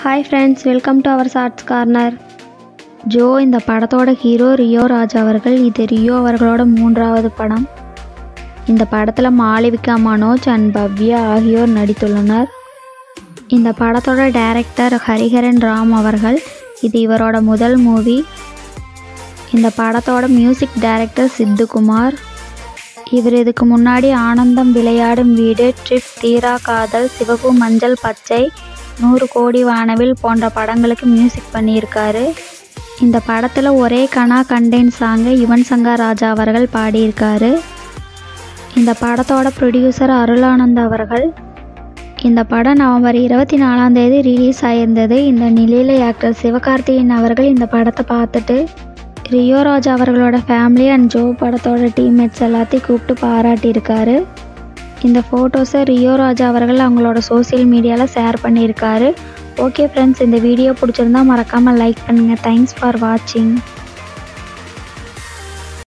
hi friends welcome to our shorts corner Joe இந்த படத்தோட hero Rio Raj அவர்கள் இது ரியோ அவர்களோட மூன்றாவது படம் இந்த படத்தில் மாளவிகா மனோஜ் அண்ட் பவ்யா ஆகியோர் நடித்துள்ளனர் இந்த படத்தோட டைரக்டர் ஹரிஹரன் ராம் அவர்கள் இது இவரோட முதல் மூவி இந்த படத்தோட மியூசிக் டைரக்டர் சித்துகுமார் இவர் இதுக்கு முன்னாடி ஆனந்தம் விளையாடும் வீடு ட்ரிப் தீரா காதல் சிவப்பு மஞ்சள் பச்சை நூறு கோடி வானவில் போன்ற படங்களுக்கு மியூசிக் பண்ணியிருக்காரு இந்த படத்தில் ஒரே கனா கண்டேன் சாங்கை யுவன் சங்கர் ராஜா அவர்கள் பாடியிருக்காரு இந்த படத்தோட ப்ரொடியூசர் அருளானந்த் அவர்கள் இந்த படம் நவம்பர் இருபத்தி நாலாம் தேதி ரிலீஸ் ஆயிருந்தது இந்த நிலையில் ஆக்டர் சிவகார்த்திகேயன் அவர்கள் இந்த படத்தை பார்த்துட்டு ரியோ ராஜ் அவர்களோட ஃபேமிலி அண்ட் ஜோ படத்தோட டீம்மேட்ஸ் எல்லாத்தையும் கூப்பிட்டு பாராட்டியிருக்காரு இந்த ஃபோட்டோஸை ரியோ ராஜா அவர்கள் அவங்களோட சோஷியல் மீடியாவில் ஷேர் பண்ணியிருக்காரு ஓகே ஃப்ரெண்ட்ஸ் இந்த வீடியோ பிடிச்சிருந்தா மறக்காமல் லைக் பண்ணுங்கள் தேங்க்ஸ் ஃபார் வாட்சிங்